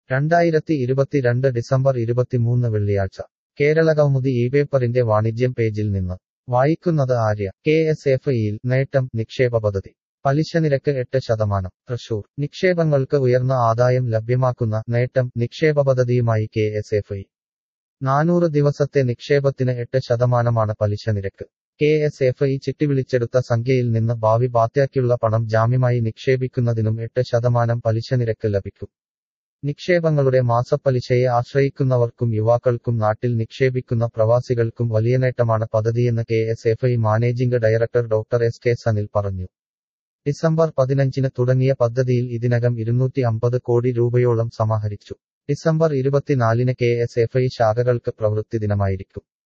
രണ്ടായിരത്തി ഇരുപത്തിരണ്ട് ഡിസംബർ ഇരുപത്തിമൂന്ന് വെള്ളിയാഴ്ച കേരളകൗമുദി ഈ പേപ്പറിന്റെ വാണിജ്യം പേജിൽ നിന്ന് വായിക്കുന്നത് ആര്യ കെ എസ് എഫ് ഇയിൽ നേട്ടം നിക്ഷേപ പദ്ധതി പലിശ നിരക്ക് എട്ട് ശതമാനം തൃശൂർ നിക്ഷേപങ്ങൾക്ക് ഉയർന്ന ആദായം ലഭ്യമാക്കുന്ന നേട്ടം നിക്ഷേപ പദ്ധതിയുമായി കെ എസ് എഫ് ഇ നാനൂറ് ദിവസത്തെ നിക്ഷേപത്തിന് എട്ട് ശതമാനമാണ് പലിശ നിരക്ക് കെ എസ് എഫ് ഇ ചിട്ടിവിളിച്ചെടുത്ത സംഖ്യയിൽ നിന്ന് ഭാവി ബാധ്യയ്ക്കുള്ള പണം ജാമ്യമായി നിക്ഷേപിക്കുന്നതിനും എട്ട് ശതമാനം പലിശ നിരക്ക് ലഭിക്കും നിക്ഷേപങ്ങളുടെ മാസപ്പലിശയെ ആശ്രയിക്കുന്നവർക്കും യുവാക്കൾക്കും നാട്ടിൽ നിക്ഷേപിക്കുന്ന പ്രവാസികൾക്കും വലിയ നേട്ടമാണ് പദ്ധതിയെന്ന് K S F I managing director doctor S K Sanil പറഞ്ഞു ഡിസംബർ പതിനഞ്ചിന് തുടങ്ങിയ പദ്ധതിയിൽ ഇതിനകം ഇരുന്നൂറ്റി അമ്പത് കോടി രൂപയോളം സമാഹരിച്ചു ഡിസംബർ ഇരുപത്തിനാലിന് കെ എസ് എഫ് ഐ ശാഖകൾക്ക് പ്രവൃത്തി ദിനമായിരിക്കും